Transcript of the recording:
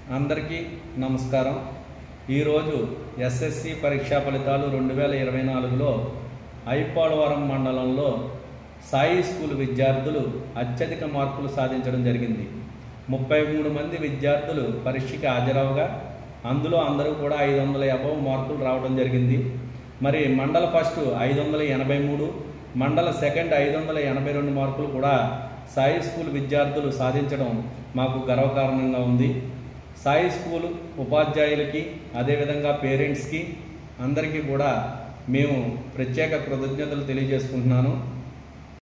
అందరికీ నమస్కారం ఈరోజు ఎస్ఎస్సి పరీక్షా ఫలితాలు రెండు వేల ఇరవై నాలుగులో ఐపాడవరం మండలంలో సాయి స్కూల్ విద్యార్థులు అత్యధిక మార్కులు సాధించడం జరిగింది ముప్పై మూడు మంది విద్యార్థులు పరీక్షకి హాజరవగా అందులో అందరూ కూడా ఐదు వందల అబవ్ మార్కులు రావడం జరిగింది మరి మండల ఫస్ట్ ఐదు వందల ఎనభై మూడు మండల సెకండ్ ఐదు వందల ఎనభై రెండు మార్కులు కూడా సాయి స్కూల్ విద్యార్థులు సాధించడం మాకు గర్వకారణంగా ఉంది సాయి స్కూల్ ఉపాధ్యాయులకి అదేవిధంగా పేరెంట్స్కి అందరికీ కూడా మేము ప్రత్యేక కృతజ్ఞతలు తెలియజేసుకుంటున్నాను